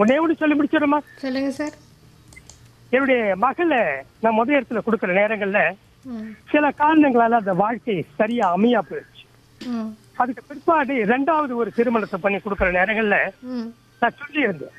உடனே ஒன்று சொல்லி முடிச்சிடுமா சொல்லுங்க சார் என்னுடைய மகளை நான் முத இடத்துல கொடுக்குற நேரங்கள்ல ம் சில காரணங்களால அந்த வாழ்க்கை சரியா அமையா போயிடுச்சு ம் அதுக்கு பிற்பாடு ரெண்டாவது ஒரு திருமணத்தை பண்ணி கொடுக்குற நேரங்கள்ல ம் நான் சொல்லியிருந்தேன்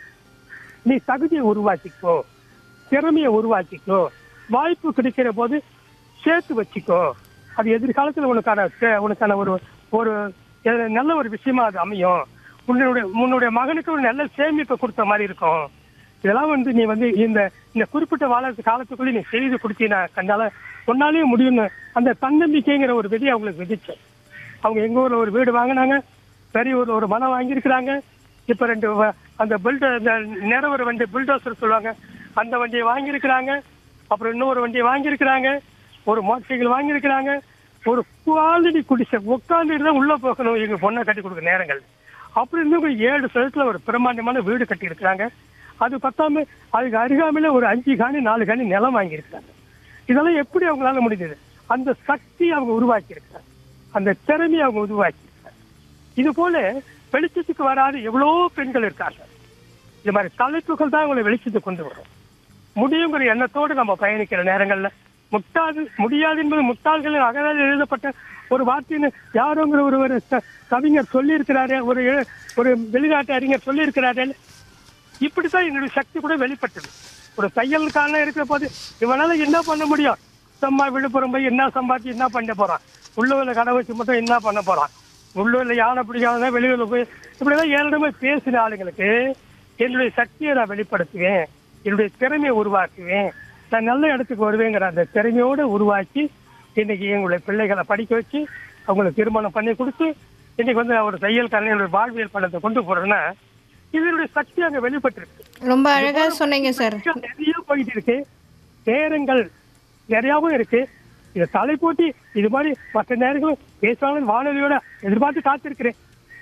நீ தகுதியை உருவாக்கிக்கோ திறமையை உருவாக்கிக்கோ வாய்ப்பு கிடைக்கிற போது சேர்த்து வச்சுக்கோ அது எதிர்காலத்துல உனக்கான தே- உனக்கான ஒரு ஒரு எ- நல்ல ஒரு விஷயமா அது அமையும் உன்னுடைய உன்னுடைய மகனுக்கு ஒரு நல்ல சேமிப்பை கொடுத்த மாதிரி இருக்கும் இதெல்லாம் வந்து நீ வந்து இந்த இந்த குறிப்பிட்ட வாழ காலத்துக்குள்ளே நீ செய்து கொடுத்தீனா கண்டால உன்னாலேயும் முடியும்னு அந்த தன்னம்பிக்கைங்கிற ஒரு விதியை அவங்களுக்கு விதிச்சேன் அவங்க எங்க ஊர்ல ஒரு வீடு வாங்கினாங்க பெரிய ஊர்ல ஒரு மனம் வாங்கியிருக்கிறாங்க இப்ப ரெண்டு வ- அந்த பில்டர் இந்த நிறவர வண்டி பில்டோசர் சொல்லுவாங்க அந்த வண்டியை வாங்கியிருக்கிறாங்க அப்புறம் இன்னொரு வண்டியை வாங்கியிருக்கிறாங்க ஒரு மோட்டர் சைக்கிள் வாங்கியிருக்கிறாங்க ஒரு குவாலிட்டி குடிசை உட்காந்துட்டு தான் உள்ள போகணும் எங்க பொண்ணை கட்டி கொடுக்குற நேரங்கள் அப்படி இருந்தும் ஒரு ஏழு சதத்துல ஒரு பிரம்மாண்டமான வீடு கட்டி இருக்கிறாங்க அது பத்தாம அதுக்கு அருகாமையில ஒரு அஞ்சு காணி நாலு காணி நிலம் வாங்கியிருக்கிறாங்க இதெல்லாம் எப்படி அவங்களால முடிஞ்சது அந்த சக்தி அவங்க உருவாக்கி இருக்கிறாங்க அந்த திறமையை அவங்க உருவாக்கி இருக்கிறாங்க இது போல வெளிச்சத்துக்கு வராத எவ்வளோ பெண்கள் இருக்காங்க இது மாதிரி தலைப்புகள் தான் அவங்களை வெளிச்சத்துக்கு கொண்டு வரும் முடியுங்கிற எண்ணத்தோடு நம்ம பயணிக்கிற நேரங்கள்ல முட்டாது முடியாது என்பது முட்டாள்களின் அகரால் எழுதப்பட்ட ஒரு வார்த்தைன்னு யாரோங்கிற ஒரு ஒரு க- கவிஞர் சொல்லியிருக்கிறாரு ஒரு எழு- ஒரு வெளிநாட்டு அறிஞர் சொல்லியிருக்கிறாரு இப்படித்தான் என்னுடைய சக்தி கூட வெளிப்பட்டது ஒரு தையல்காரன இருக்கிற போது இவனால என்ன பண்ண முடியும் சும்மா விழுப்புரம் போய் என்ன சம்பாதிச்சு என்ன பண்ண போறான் உள்ளூர்ல கடை வச்சு மட்டும் என்ன பண்ண போறான் உள்ளூர்ல யானை பிடிக்காத வெளியூர்ல போய் இப்படிதான் ஏழிடமே பேசின ஆளுங்களுக்கு என்னுடைய சக்தியை நான் வெளிப்படுத்துவேன் என்னுடைய திறமையை உருவாக்குவேன் நான் நல்ல இடத்துக்கு வருவேங்கிற அந்த திறமையோட உருவாக்கி இன்னைக்கு எங்களுடைய பிள்ளைகளை படிக்க வச்சு அவங்களுக்கு திருமணம் பண்ணி கொடுத்து இன்னைக்கு வந்து நான் ஒரு தையல்காரன் என்னுடைய வாழ்வியல் பணத்தை கொண்டு போறேன்னா இதனுடைய சக்தி அங்க வெளிப்பட்டிருக்கு ரொம்ப அழகா சொன்னீங்க சார் நிறைய போயிட்டு இருக்கு நேரங்கள் நிறையாவும் இருக்கு இதை தலை போட்டி இது மாதிரி மற்ற நேரங்களும் பேசுவாங்க வானொலியோட எதிர்பார்த்து காத்திருக்கிறேன்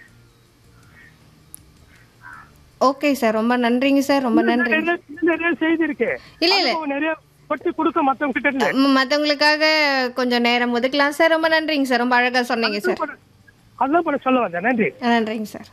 ஓகே சார் ரொம்ப நன்றிங்க சார் ரொம்ப நன்றி நிறைய இன்னும் நிறைய செய்தி இருக்கு இல்ல, இல்ல. அனுபவம் நிறைய கொட்டி கொடுக்க மத்தவங்க கிட்ட இருந்து ம், மத்தவங்களுக்காக கொஞ்சம் நேரம் ஒதுக்கலாம் சார் ரொம்ப நன்றிங்க சார் ரொம்ப அழகா சொன்னீங்க சார் அதான் பண்ண சொல்ல வந்தேன் நன்றி நன்றிங்க சார்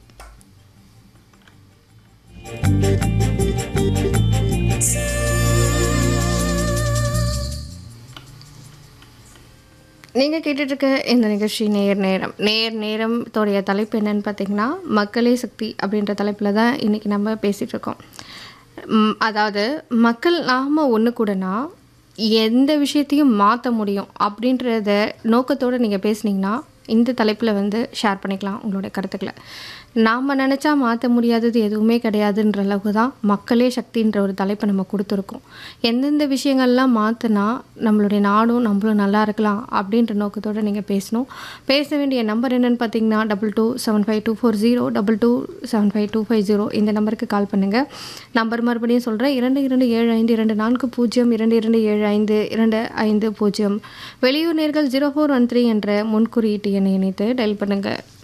நீங்கள் கேட்டுட்டு இருக்க இந்த நிகழ்ச்சி நேர் நேரம் நேர் நேரம் தோடைய தலைப்பு என்னன்னு பார்த்தீங்கன்னா மக்களே சக்தி அப்படின்ற தலைப்பில் தான் இன்றைக்கி நம்ம பேசிகிட்டு இருக்கோம் ம், அதாவது மக்கள் நாம ஒன்று கூடனா எந்த விஷயத்தையும் மாற்ற முடியும் அப்படின்றத நோக்கத்தோடு நீங்கள் பேசுனீங்கன்னா இந்த தலைப்பில் வந்து ஷேர் பண்ணிக்கலாம் உங்களோட கருத்துக்களை நாம் நினச்சா மாற்ற முடியாதது எதுவுமே கிடையாதுன்ற அளவுக்கு தான் மக்களே சக்தின்ற ஒரு தலைப்பை நம்ம கொடுத்துருக்கோம் எந்தெந்த விஷயங்கள்லாம் மாற்றினா நம்மளுடைய நாடும் நம்மளும் நல்லா இருக்கலாம் அப்படின்ற நோக்கத்தோடு நீங்கள் பேசணும் பேச வேண்டிய நம்பர் என்னென்னு பார்த்தீங்கன்னா double two seven five two four zero double two seven five two five zero இந்த நம்பருக்கு கால் பண்ணுங்கள் நம்பர் மறுபடியும் சொல்கிறேன் இரண்டு இரண்டு ஏழு ஐந்து இரண்டு நான்கு பூஜ்ஜியம் இரண்டு இரண்டு ஏழு ஐந்து இரண்டு ஐந்து பூஜ்ஜியம் வெளியூர் நேர்கள் ஜீரோ ஃபோர் ஒன் த்ரீ என்ற முன்குறியீட்டு எண்ணை இணைத்து டயல் பண்ணுங்கள்